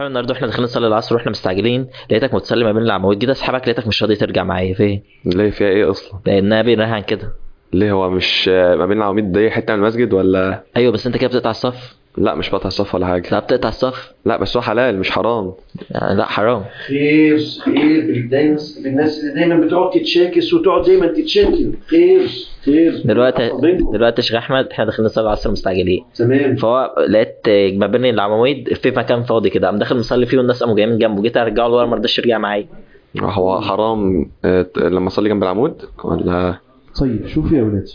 محمد النهارده واحنا داخلين نصلي العصر واحنا مستعجلين لقيتك متصلي ما بين العواميد جيت اسحبك لقيتك مش راضي ترجع معايا فين؟ ليه فيها ايه اصلا لانها بينها عن كده ليه هو مش آه، ما بين العواميد دي حته من المسجد ولا ايوه بس انت كده بتقطع الصف لا مش بقطع الصف ولا حاجه لا بتقطع الصف لا بس هو حلال مش حرام يعني لا حرام خير خير بالناس بالناس اللي دايما بتقعد تتشاكس وتقعد دايما تتشكل خير خير دلوقتي حاضنكم. دلوقتي يا شيخ احمد احنا داخلين نصلي العصر مستعجلين تمام فهو لقيت ما بين العواميد في مكان فاضي كده قام داخل مصلي فيه والناس قاموا جايين من جنبه جيت ارجعه لورا ما رضاش يرجع معايا هو حرام آه، لما اصلي جنب العمود ولا طيب شوفوا يا ولاد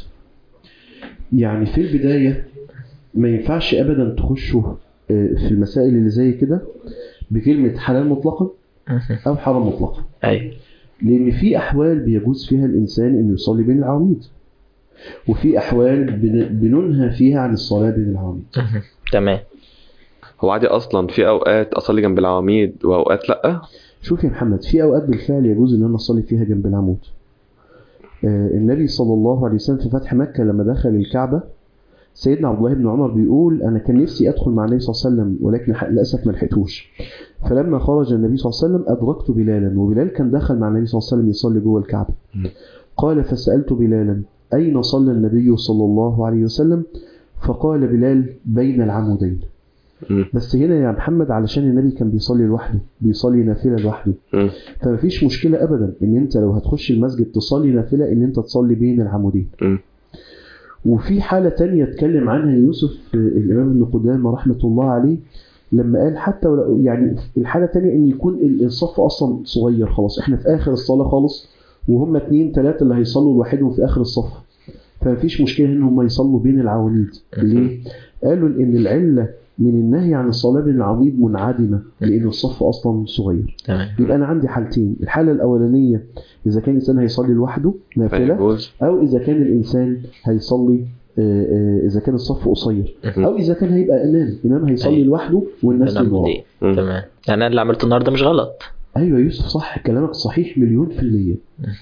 يعني في البداية ما ينفعش أبدا تخشوا آه، في المسائل اللي زي كده بكلمة حلال مطلقا أو حرام مطلقا ايوه لأن في أحوال بيجوز فيها الإنسان إنه يصلي بين العواميد وفي أحوال بن- بننهى فيها عن الصلاة بين العواميد تمام هو عادي اصلا في اوقات اصلي جنب العواميد واوقات لا شوف يا محمد في أوقات بالفعل يجوز إن أنا أصلي فيها جنب العمود آه، النبي صلى الله عليه وسلم في فتح مكة لما دخل الكعبة سيدنا عبد الله بن عمر بيقول أنا كان نفسي أدخل مع النبي صلى الله عليه وسلم ولكن ح- للأسف ما لحقتوش فلما خرج النبي صلى الله عليه وسلم أدركت بلالا وبلال كان دخل مع النبي صلى الله عليه وسلم يصلي جوه الكعبة م. قال فسألت بلالا أين صلى النبي صلى الله عليه وسلم فقال بلال بين العمودين م. بس هنا يا محمد علشان النبي كان بيصلي لوحده بيصلي نافلة لوحده م. فمفيش مشكلة أبدا إن أنت لو هتخش المسجد تصلي نافلة إن أنت تصلي بين العمودين م. وفي حالة تانية اتكلم عنها يوسف آه، الإمام ابن قدامة رحمة الله عليه لما قال حتى ولو يعني الحالة التانية إن يكون ال- الصف أصلا صغير خلاص إحنا في آخر الصلاة خالص وهم اتنين تلاتة اللي هيصلوا لوحدهم في آخر الصف فمفيش مشكلة إن هم يصلوا بين العواميد ليه؟ قالوا إن العلة من النهي عن الصلاة بين العواميد منعدمة لأن الصف أصلا صغير تمام يبقى أنا عندي حالتين الحالة الأولانية إذا كان الإنسان هيصلي لوحده نافلة فيجوز أو إذا كان الإنسان هيصلي آه، آه، إذا كان الصف قصير أو إذا كان هيبقى إمام إمام هيصلي أيوة. لوحده والناس اللي وراه العمودية م. تمام يعني انا اللي عملته النهارده مش غلط أيوة يا يوسف صح كلامك صحيح مليون في المية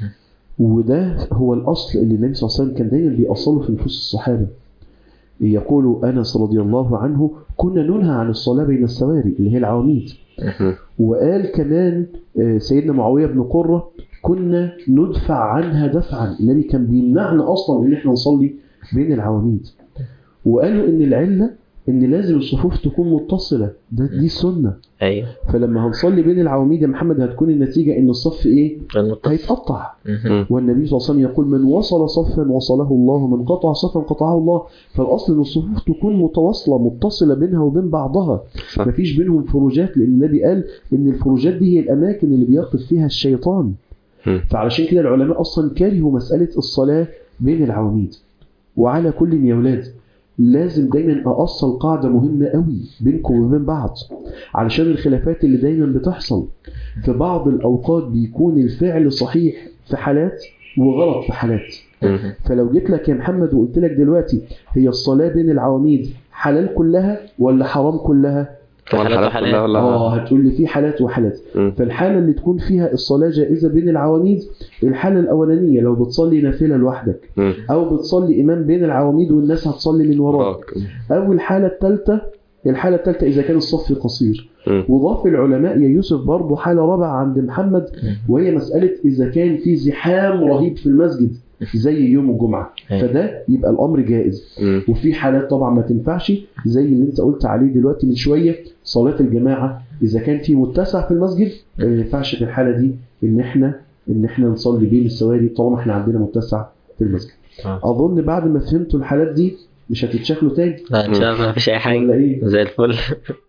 وده هو الأصل اللي النبي صلى الله عليه وسلم كان دايما بيأصله في نفوس الصحابة يقول أنس رضي الله عنه كنا ننهى عن الصلاة بين السواري اللي هي العواميد م. وقال كمان آه، سيدنا معاوية بن قرة كنا ندفع عنها دفعا النبي كان بيمنعنا أصلا إن احنا نصلي بين العواميد وقالوا إن العلة إن لازم الصفوف تكون متصلة ده دي السنة ايوه فلما هنصلي بين العواميد يا محمد هتكون النتيجة إن الصف إيه غير متصل هيتقطع مهم. والنبي صلى الله عليه وسلم يقول من وصل صفا وصله الله من قطع صفا قطعه الله فالاصل ان الصفوف تكون متواصله متصله بينها وبين بعضها صح. مفيش بينهم فروجات لان النبي قال ان الفروجات دي هي الاماكن اللي بيقف فيها الشيطان مم. فعلشان كده العلماء اصلا كرهوا مساله الصلاه بين العواميد وعلى كل يا ولاد لازم دايما اصل قاعده مهمه قوي بينكم وبين بعض علشان الخلافات اللي دايما بتحصل في بعض الاوقات بيكون الفعل صحيح في حالات وغلط في حالات مهم. فلو جيت لك يا محمد وقلت لك دلوقتي هي الصلاه بين العواميد حلال كلها ولا حرام كلها في ولا حالات حالات كلها وحالات ولا اه هتقول لي في حالات وحالات مم. فالحاله اللي تكون فيها الصلاه جائزه بين العواميد الحاله الاولانيه لو بتصلي نافله لوحدك مم. او بتصلي امام بين العواميد والناس هتصلي من وراك وراك. او الحاله الثالثه الحاله الثالثه اذا كان الصف قصير مم. وضاف العلماء يا يوسف برضه حاله رابعه عند محمد وهي مساله اذا كان في زحام رهيب في المسجد زي يوم الجمعه أيوة. فده يبقى الامر جائز مم. وفي حالات طبعا ما تنفعش زي اللي انت قلت عليه دلوقتي من شويه صلاه الجماعه اذا كان في متسع في المسجد ما ينفعش في الحاله دي ان احنا ان احنا نصلي بين السواري طالما احنا عندنا متسع في المسجد آه. اظن بعد ما فهمتوا الحالات دي مش هتتشكلوا تاني لا ان شاء الله مفيش اي حاجه ولا ايه زي الفل